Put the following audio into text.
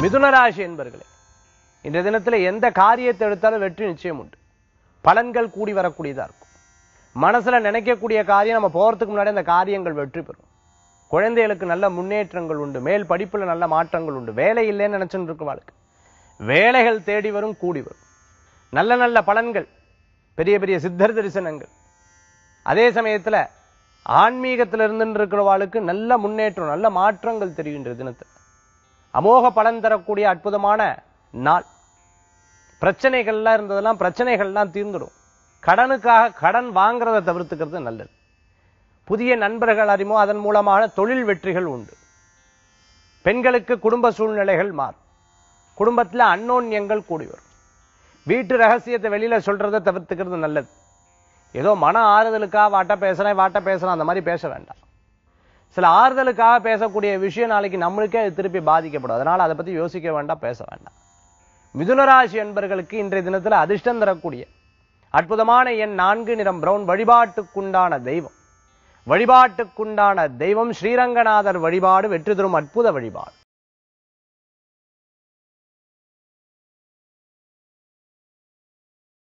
மிதுனராசி என்பர்களே இந்த தினத்துல எந்த காரியத்தை எடுத்தாலும் வெற்றி நிச்சயம் உண்டு பலன்கள் கூடி வரக்கூடியதா இருக்கும் மனசுல நினைக்கக்கூடிய காரியம் நம்ம போறதுக்கு முன்னாடி அந்த காரியங்கள் வெற்றி பெறும் குழந்தைகளுக்கு நல்ல முன்னேற்றங்கள் உண்டு மேல் படிப்புல நல்ல மாற்றங்கள் உண்டு வேலை இல்லைன்னு நினைச்சுட்டு இருக்கு வாழ்க்கை வேலைகள் தேடி வரும் கூடி வரும் நல்ல நல்ல பலன்கள் பெரிய பெரிய சித்தர் தரிசனங்கள் அதே சமயத்துல ஆன்மீகத்துல இருந்து இருக்கிறவாளுக்கு நல்ல முன்னேற்றம் நல்ல மாற்றங்கள் தெரிகின்ற தினத்துல அமோக பலன் தரக்கூடிய அற்புதமான நாள் பிரச்சனைகள்லாம் இருந்ததெல்லாம் பிரச்சனைகள்லாம் தீர்ந்துடும் கடனுக்காக கடன் வாங்குறதை தவிர்த்துக்கிறது நல்லது புதிய நண்பர்கள் அறிமோ அதன் மூலமான தொழில் வெற்றிகள் உண்டு பெண்களுக்கு குடும்ப சூழ்நிலைகள் மாறும் குடும்பத்துல அன்னோன்யங்கள் கூடி வரும் வீட்டு ரகசியத்தை வெளியில சொல்றதை தவிர்த்துக்கிறது நல்லது ஏதோ மன ஆறுதலுக்காக வாட்ட பேசுறேன் வாட்ட பேசுறேன் அந்த மாதிரி பேச வேண்டாம் சில ஆறுதலுக்காக பேசக்கூடிய விஷயம் நாளைக்கு நம்மளுக்கே அது திருப்பி பாதிக்கப்படும் அதனால அதை பத்தி யோசிக்க வேண்டாம் பேச வேண்டாம் மிதுனராசி என்பர்களுக்கு இன்றைய தினத்துல அதிர்ஷ்டம் தரக்கூடிய அற்புதமான எண் நான்கு நிறம் பிரவுன் வழிபாட்டுக்குண்டான தெய்வம் வழிபாட்டுக்குண்டான தெய்வம் ஸ்ரீரங்கநாதர் வழிபாடு வெற்றி தரும் அற்புத வழிபாடு